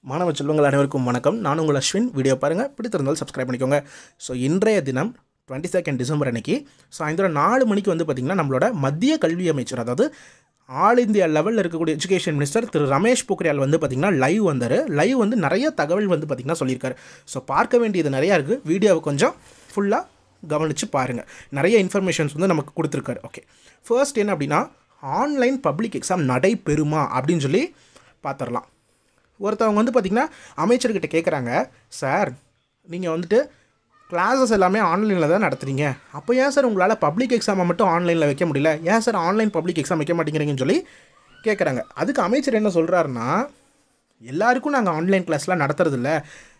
மாணவ செல்வங்கள் அனைவருக்கும் வணக்கம் நான் உங்கள் அஸ்வின் வீடியோ பாருங்கள் பிடித்திருந்தால் சப்ஸ்கிரைப் பண்ணிக்கோங்க ஸோ இன்றைய தினம் டுவெண்ட்டி செகண்ட் டிசம்பர் அன்னைக்கு சாயந்தரம் நாலு மணிக்கு வந்து பார்த்திங்கன்னா நம்மளோட மத்திய கல்வி அமைச்சர் அதாவது ஆல் இந்தியா லெவலில் இருக்கக்கூடிய எஜுகேஷன் மினிஸ்டர் திரு ரமேஷ் பொக்ரியால் வந்து பார்த்திங்கன்னா லைவ் வந்தார் லைவ் வந்து நிறைய தகவல் வந்து பார்த்திங்கன்னா சொல்லியிருக்காரு ஸோ பார்க்க வேண்டியது நிறையா இருக்குது வீடியோவை கொஞ்சம் ஃபுல்லாக கவனித்து பாருங்கள் நிறைய இன்ஃபர்மேஷன்ஸ் வந்து நமக்கு கொடுத்துருக்காரு ஓகே ஃபர்ஸ்ட் என்ன அப்படின்னா ஆன்லைன் பப்ளிக் எக்ஸாம் நடைபெறுமா அப்படின்னு சொல்லி பார்த்துடலாம் ஒருத்தவங்க வந்து பார்த்திங்கன்னா அமைச்சர்கிட்ட கேட்குறாங்க சார் நீங்கள் வந்துட்டு கிளாஸஸ் எல்லாமே ஆன்லைனில் தான் நடத்துறீங்க அப்போ ஏன் சார் உங்களால் பப்ளிக் எக்ஸாமை மட்டும் ஆன்லைனில் வைக்க முடியல ஏன் சார் ஆன்லைன் பப்ளிக் எக்ஸாம் வைக்க மாட்டேங்கிறீங்கன்னு சொல்லி கேட்குறாங்க அதுக்கு அமைச்சர் என்ன சொல்கிறாருன்னா எல்லாருக்கும் நாங்கள் ஆன்லைன் கிளாஸ்லாம் நடத்துறதில்ல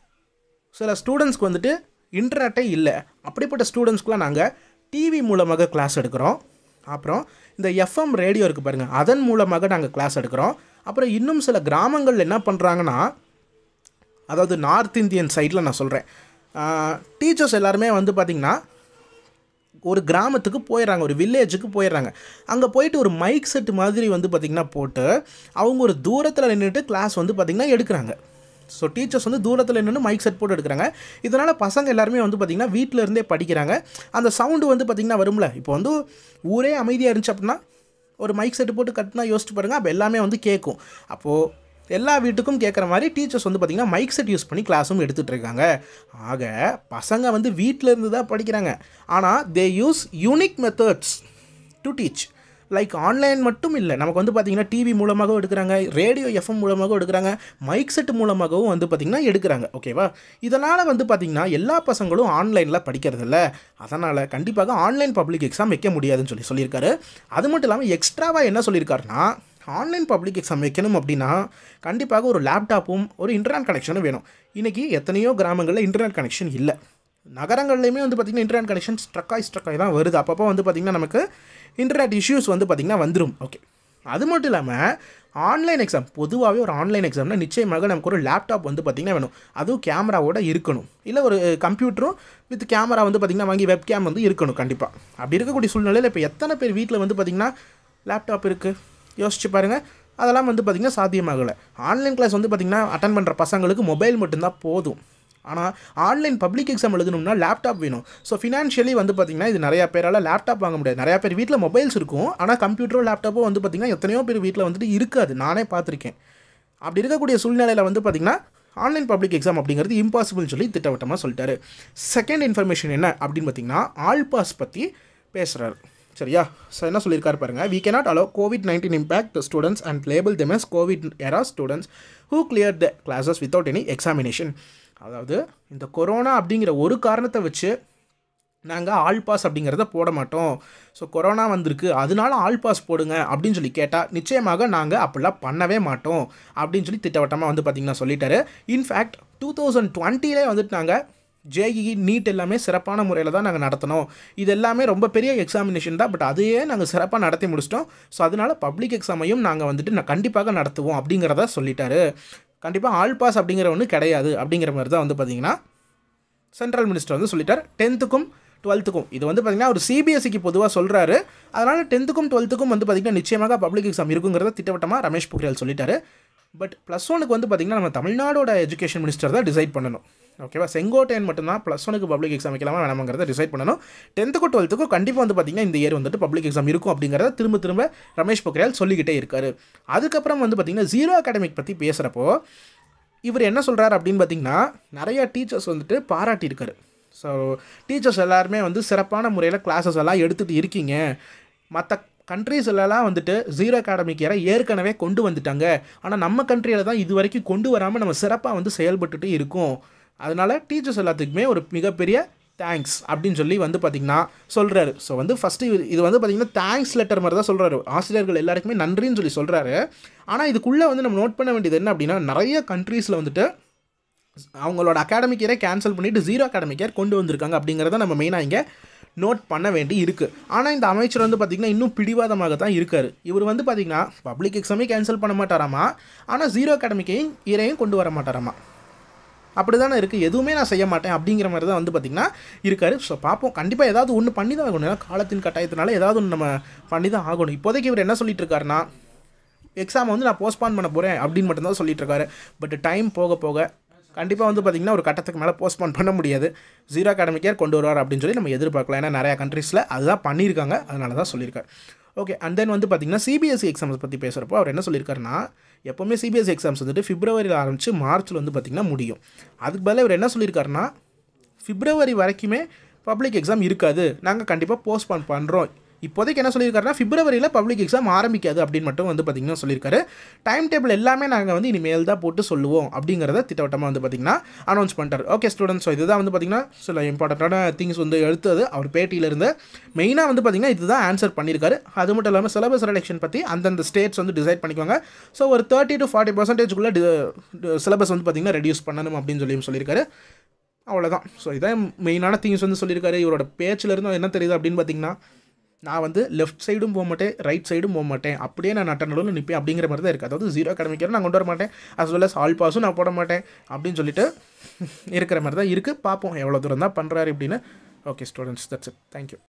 சில ஸ்டூடெண்ட்ஸ்க்கு வந்துட்டு இன்டர்நெட்டே இல்லை அப்படிப்பட்ட ஸ்டூடெண்ட்ஸ்க்குலாம் நாங்கள் டிவி மூலமாக கிளாஸ் எடுக்கிறோம் அப்புறம் இந்த எஃப்எம் ரேடியோ இருக்குது பாருங்கள் அதன் மூலமாக நாங்கள் கிளாஸ் எடுக்கிறோம் அப்புறம் இன்னும் சில கிராமங்கள் என்ன பண்ணுறாங்கன்னா அதாவது நார்த் இந்தியன் சைடில் நான் சொல்கிறேன் டீச்சர்ஸ் எல்லாருமே வந்து பார்த்திங்கன்னா ஒரு கிராமத்துக்கு போயிடுறாங்க ஒரு வில்லேஜுக்கு போயிடுறாங்க அங்கே போயிட்டு ஒரு மைக் செட் மாதிரி வந்து பார்த்திங்கன்னா போட்டு அவங்க ஒரு தூரத்தில் நின்றுட்டு கிளாஸ் வந்து பார்த்திங்கன்னா எடுக்கிறாங்க ஸோ டீச்சர்ஸ் வந்து தூரத்தில் நின்று மைக் செட் போட்டு எடுக்கிறாங்க இதனால் பசங்க எல்லாருமே வந்து பார்த்திங்கன்னா வீட்டில் இருந்தே படிக்கிறாங்க அந்த சவுண்டு வந்து பார்த்திங்கன்னா வரும்ல இப்போ வந்து ஊரே அமைதியாக இருந்துச்சு அப்படின்னா ஒரு மைக் செட்டு போட்டு கட்டினா யோசிச்சு பாருங்கள் அப்போ எல்லாமே வந்து கேட்கும் அப்போது எல்லா வீட்டுக்கும் கேட்குற மாதிரி டீச்சர்ஸ் வந்து பார்த்திங்கன்னா மைக் செட் யூஸ் பண்ணி கிளாஸும் எடுத்துகிட்டு இருக்காங்க ஆக பசங்க வந்து வீட்டில் இருந்து தான் படிக்கிறாங்க ஆனால் they use unique methods to teach like online மட்டும் இல்லை நமக்கு வந்து பார்த்திங்கன்னா டிவி மூலமாகவும் எடுக்கிறாங்க ரேடியோ எஃப்எம் மூலமாகவும் எடுக்கிறாங்க மைக் செட் மூலமாகவும் வந்து பார்த்திங்கன்னா எடுக்கிறாங்க ஓகேவா இதனால் வந்து பார்த்திங்கன்னா எல்லா பசங்களும் ஆன்லைனில் படிக்கிறதில்ல அதனால் கண்டிப்பாக ஆன்லைன் பப்ளிக் எக்ஸாம் வைக்க முடியாதுன்னு சொல்லி சொல்லியிருக்காரு அது மட்டும் இல்லாமல் எக்ஸ்ட்ராவாக என்ன சொல்லியிருக்காருன்னா ஆன்லைன் பப்ளிக் எக்ஸாம் வைக்கணும் அப்படின்னா கண்டிப்பாக ஒரு லேப்டாப்பும் ஒரு இன்டர்நெட் கனெக்ஷனும் வேணும் இன்றைக்கி எத்தனையோ கிராமங்களில் இன்டர்நெட் கனெக்ஷன் இல்லை நகரங்கள்லையுமே வந்து பார்த்திங்கன்னா இன்டர்நெட் கனெக்ஷன் ஸ்ட்ரக்காய் ஸ்ட்ரக்காய் தான் வருது அப்பப்போ வந்து பார்த்திங்கன்னா நமக்கு இன்டர்நெட் இஷ்யூஸ் வந்து பார்த்திங்கன்னா வந்துடும் ஓகே அது மட்டும் இல்லாமல் ஆன்லைன் எக்ஸாம் பொதுவாகவே ஒரு ஆன்லைன் எக்ஸாம்னா நிச்சயமாக நமக்கு ஒரு லேப்டாப் வந்து பார்த்திங்கன்னா வேணும் அதுவும் கேமராவோட இருக்கணும் இல்லை ஒரு கம்ப்யூட்டரும் வித் கேமரா வந்து பார்த்திங்கன்னா வாங்கி வெப் கேம் வந்து இருக்கணும் கண்டிப்பாக அப்படி இருக்கக்கூடிய சூழ்நிலையில் இப்போ எத்தனை பேர் வீட்டில் வந்து பார்த்திங்கன்னா லேப்டாப் இருக்குது யோசிச்சு பாருங்கள் அதெல்லாம் வந்து பார்த்திங்கன்னா சாத்தியமாகலை ஆன்லைன் கிளாஸ் வந்து பார்த்திங்கன்னா அட்டன் பண்ணுற பசங்களுக்கு மொபைல் மட்டும்தான் போதும் ஆனால் ஆன்லைன் பப்ளிக் எக்ஸாம் எழுதணும்னா லேப்டாப் வேணும் ஸோ ஃபினான்ஷியலி வந்து பார்த்திங்கன்னா இது நிறையா பேரால் லேப்டாப் வாங்க முடியாது நிறையா பேர் வீட்டில் மொபைல்ஸ் இருக்கும் ஆனால் கம்ப்யூட்டரோ லேப்டாப்போ வந்து பார்த்திங்கன்னா எத்தனையோ பேர் வீட்டில் வந்துட்டு இருக்காது நானே பார்த்துருக்கேன் அப்படி இருக்கக்கூடிய சூழ்நிலையில் வந்து பார்த்திங்கன்னா ஆன்லைன் பப்ளிக் எக்ஸாம் அப்படிங்கிறது இம்பாசிபிள்னு சொல்லி திட்டவட்டமாக சொல்லிட்டாரு செகண்ட் இன்ஃபர்மேஷன் என்ன அப்படின்னு பார்த்தீங்கன்னா ஆல் பாஸ் பற்றி பேசுகிறாரு சரியா ஸோ என்ன சொல்லியிருக்காரு பாருங்க we cannot allow covid nineteen impact students and label them as covid era students who clear the classes without any examination அதாவது இந்த கொரோனா அப்படிங்கிற ஒரு காரணத்தை வச்சு நாங்கள் ஆல் பாஸ் அப்படிங்கிறத போட மாட்டோம் ஸோ கொரோனா வந்திருக்கு அதனால ஆல் பாஸ் போடுங்க அப்படின்னு சொல்லி கேட்டால் நிச்சயமாக நாங்கள் அப்படிலாம் பண்ணவே மாட்டோம் அப்படின்னு சொல்லி திட்டவட்டமாக வந்து பார்த்திங்கன்னா சொல்லிட்டாரு இன்ஃபேக்ட் டூ தௌசண்ட் டுவெண்ட்டிலே வந்துட்டு நாங்கள் ஜேஇஇ நீட் எல்லாமே சிறப்பான முறையில் தான் நாங்கள் நடத்தினோம் இது எல்லாமே ரொம்ப பெரிய எக்ஸாமினேஷன் தான் பட் அதையே நாங்கள் சிறப்பாக நடத்தி முடிச்சிட்டோம் ஸோ அதனால் பப்ளிக் எக்ஸாமையும் நாங்கள் வந்துட்டு நான் கண்டிப்பாக நடத்துவோம் அப்படிங்கிறத சொல்லிட்டாரு கண்டிப்பாக ஆல் பாஸ் அப்படிங்கிற ஒன்று கிடையாது அப்படிங்கிற மாதிரி தான் வந்து பார்த்திங்கன்னா சென்ட்ரல் மினிஸ்டர் வந்து சொல்லிட்டார் டென்த்துக்கும் டுவெல்த்துக்கும் இது வந்து பார்த்திங்கன்னா ஒரு சிபிஎஸ்சிக்கு பொதுவாக சொல்கிறாரு அதனால் டென்த்துக்கும் டுவெல்த்துக்கும் வந்து பார்த்திங்கன்னா நிச்சயமாக பப்ளிக் எக்ஸாம் இருக்குங்கிறத திட்டவட்டமாக ரமேஷ் பொக்ரியால் சொல்லிட்டாரு பட் ப்ளஸ் ஒனுக்கு வந்து பார்த்திங்கன்னா நம்ம தமிழ்நாடோட எஜுகேஷன் மினிஸ்டர் தான் டிசைட் பண்ணணும் ஓகேவா செங்கோட்டையன் மட்டும்தான் ப்ளஸ் ஒனுக்கு பப்ளிக் எக்ஸாம் வைக்கலாமா வேணாமங்கிறத டிசைட் பண்ணணும் டென்த்துக்கும் டுவெல்த்துக்கும் கண்டிப்பாக வந்து பார்த்திங்கன்னா இந்த இயர் வந்துட்டு பப்ளிக் எக்ஸாம் இருக்கும் அப்படிங்கிறத திரும்ப திரும்ப ரமேஷ் பொக்ரியால் சொல்லிக்கிட்டே இருக்காரு அதுக்கப்புறம் வந்து பார்த்திங்கன்னா ஜீரோ அகாடமிக் பற்றி பேசுகிறப்போ இவர் என்ன சொல்கிறார் அப்படின்னு பார்த்தீங்கன்னா நிறையா டீச்சர்ஸ் வந்துட்டு பாராட்டியிருக்காரு ஸோ டீச்சர்ஸ் எல்லாருமே வந்து சிறப்பான முறையில் கிளாஸஸ் எல்லாம் எடுத்துகிட்டு இருக்கீங்க மற்ற கண்ட்ரீஸ் எல்லாம் வந்துட்டு ஜீரோ அகாடமிக் இயரை ஏற்கனவே கொண்டு வந்துட்டாங்க ஆனால் நம்ம கண்ட்ரியில் தான் இது வரைக்கும் கொண்டு வராமல் நம்ம சிறப்பாக வந்து செயல்பட்டுட்டு இருக்கோம் அதனால் டீச்சர்ஸ் எல்லாத்துக்குமே ஒரு மிகப்பெரிய தேங்க்ஸ் அப்படின்னு சொல்லி வந்து பார்த்திங்கன்னா சொல்கிறாரு ஸோ வந்து ஃபஸ்ட்டு இது வந்து பார்த்திங்கன்னா தேங்க்ஸ் லெட்டர் மாதிரி தான் சொல்கிறாரு ஆசிரியர்கள் எல்லாருக்குமே நன்றின்னு சொல்லி சொல்கிறாரு ஆனால் இதுக்குள்ளே வந்து நம்ம நோட் பண்ண வேண்டியது என்ன அப்படின்னா நிறைய கண்ட்ரீஸில் வந்துட்டு அவங்களோட அகாடமிக் இயரை கேன்சல் பண்ணிவிட்டு ஜீரோ அகாடமிக் இயர் கொண்டு வந்திருக்காங்க அப்படிங்கிறத நம்ம மெயினாக இங்கே நோட் பண்ண வேண்டி இருக்குது ஆனால் இந்த அமைச்சர் வந்து பார்த்திங்கன்னா இன்னும் பிடிவாதமாக தான் இருக்கார் இவர் வந்து பார்த்திங்கன்னா பப்ளிக் எக்ஸாமே கேன்சல் பண்ண மாட்டாராமா ஆனால் ஜீரோ அகாடமிக்கையும் இயரையும் கொண்டு வர மாட்டாராமா அப்படி தானே இருக்குது எதுவுமே நான் செய்ய மாட்டேன் அப்படிங்கிற மாதிரி தான் வந்து பார்த்திங்கன்னா இருக்கார் ஸோ பார்ப்போம் கண்டிப்பாக ஏதாவது ஒன்று பண்ணி தான் ஆகணும் ஏன்னா காலத்தின் கட்டாயத்தினால ஏதாவது ஒன்று நம்ம பண்ணி தான் ஆகணும் இப்போதைக்கு இவர் என்ன சொல்லிட்டு இருக்காருன்னா எக்ஸாமை வந்து நான் போஸ்ட்பான் பண்ண போகிறேன் அப்படின்னு மட்டும்தான் சொல்லிட்டு இருக்காரு பட் டைம் போக போக கண்டிப்பாக வந்து பார்த்திங்கன்னா ஒரு கட்டத்துக்கு மேலே போஸ்ட்பான் பண்ண முடியாது ஜீரோ அகாடமிக் இயர் கொண்டு வருவார் அப்படின்னு சொல்லி நம்ம எதிர்பார்க்கலாம் ஏன்னா நிறையா கண்ட்ரீஸில் அதுதான் பண்ணியிருக்காங்க அதனால தான் சொல்லியிருக்காரு ஓகே அண்ட் தென் வந்து பார்த்திங்கன்னா சிபிஎஸ்சி எக்ஸாம்ஸ் பற்றி பேசுகிறப்போ அவர் என்ன சொல்லியிருக்காருன்னா எப்போவுமே சிபிஎஸ்சி எக்ஸாம்ஸ் வந்துட்டு பிப்ரவரியில் ஆரம்பித்து மார்ச்சில் வந்து பார்த்திங்கன்னா முடியும் அதுக்கு பதிலாக இவர் என்ன சொல்லியிருக்காருன்னா பிப்ரவரி வரைக்குமே பப்ளிக் எக்ஸாம் இருக்காது நாங்கள் கண்டிப்பாக போஸ்ட்பான் பண்ணுறோம் இப்போதைக்கு என்ன சொல்லியிருக்காருன்னா பிப்ரவரியில் பப்ளிக் எக்ஸாம் ஆரம்பிக்காது அப்படின்னு மட்டும் வந்து பார்த்திங்கன்னா சொல்லியிருக்காரு டைம் டேபிள் எல்லாமே நாங்கள் வந்து இனிமேல் தான் போட்டு சொல்லுவோம் அப்படிங்கிறத திட்டவட்டமாக வந்து பார்த்திங்கன்னா அனௌன்ஸ் பண்ணிட்டார் ஓகே ஸ்டூடெண்ட்ஸ் ஸோ இதுதான் வந்து பார்த்திங்கன்னா சில இம்பார்ட்டண்ட்டான திங்ஸ் வந்து எடுத்தது அவர் பேட்டியிலிருந்து மெயினாக வந்து பார்த்திங்கன்னா இதுதான் ஆன்சர் பண்ணியிருக்காரு அது மட்டும் இல்லாமல் சிலபஸ் ரிடக்ஷன் பற்றி அந்தந்த ஸ்டேட்ஸ் வந்து டிசைட் பண்ணிக்கோங்க ஸோ ஒரு தேர்ட்டி டு ஃபார்ட்டி பர்சன்டேஜ்குள்ளே சிலபஸ் வந்து பார்த்திங்கன்னா ரெடியூஸ் பண்ணணும் அப்படின்னு சொல்லி சொல்லியிருக்காரு அவ்வளோதான் ஸோ இதான் மெயினான திங்ஸ் வந்து சொல்லியிருக்காரு இவரோட பேச்சில் இருந்து என்ன தெரியுது அப்படின்னு பார்த்தீங்கன்னா நான் வந்து லெஃப்ட் சைடும் போக மாட்டேன் ரைட் சைடும் போக மாட்டேன் அப்படியே நான் நட்ட நடுவில் நிற்பேன் அப்படிங்கிற மாதிரி தான் இருக்குது அதாவது ஜீரோ அகாடமிக்கிற நான் கொண்டு வர மாட்டேன் அஸ் வெல் அஸ் ஆல் பாஸும் நான் போட மாட்டேன் அப்படின்னு சொல்லிட்டு இருக்கிற மாதிரி தான் இருக்குது பார்ப்போம் எவ்வளோ தூரம் தான் பண்ணுறாரு அப்படின்னு okay students that's it thank you